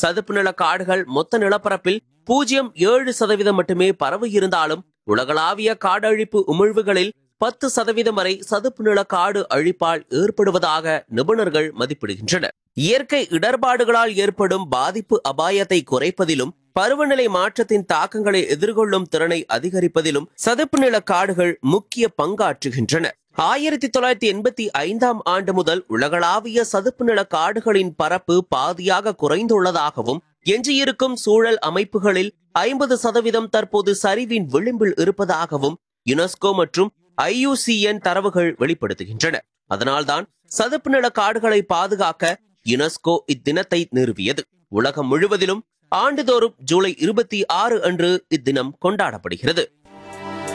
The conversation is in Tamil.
சதுப்பு நில காடுகள் மொத்த நிலப்பரப்பில் பூஜ்ஜியம் ஏழு சதவீதம் மட்டுமே பரவி இருந்தாலும் உலகளாவிய காடழிப்பு உமிழ்வுகளில் பத்து சதவீதம் வரை சதுப்பு நில காடு அழிப்பால் ஏற்படுவதாக நிபுணர்கள் மதிப்பிடுகின்றனர் இயற்கை இடர்பாடுகளால் ஏற்படும் பாதிப்பு அபாயத்தை குறைப்பதிலும் பருவநிலை மாற்றத்தின் தாக்கங்களை எதிர்கொள்ளும் திறனை அதிகரிப்பதிலும் சதுப்பு நில காடுகள் முக்கிய பங்காற்றுகின்றன ஆயிரத்தி தொள்ளாயிரத்தி எண்பத்தி ஐந்தாம் ஆண்டு முதல் உலகளாவிய சதுப்பு நில காடுகளின் பரப்பு பாதியாக குறைந்துள்ளதாகவும் எஞ்சியிருக்கும் சூழல் அமைப்புகளில் ஐம்பது சதவீதம் தற்போது சரிவின் விளிம்பில் இருப்பதாகவும் யுனெஸ்கோ மற்றும் ஐயுசிஎன் தரவுகள் வெளிப்படுத்துகின்றன அதனால்தான் சதுப்பு நில காடுகளை பாதுகாக்க யுனெஸ்கோ இத்தினத்தை நிறுவியது உலகம் முழுவதிலும் ஆண்டுதோறும் ஜூலை இருபத்தி ஆறு அன்று இத்தினம் கொண்டாடப்படுகிறது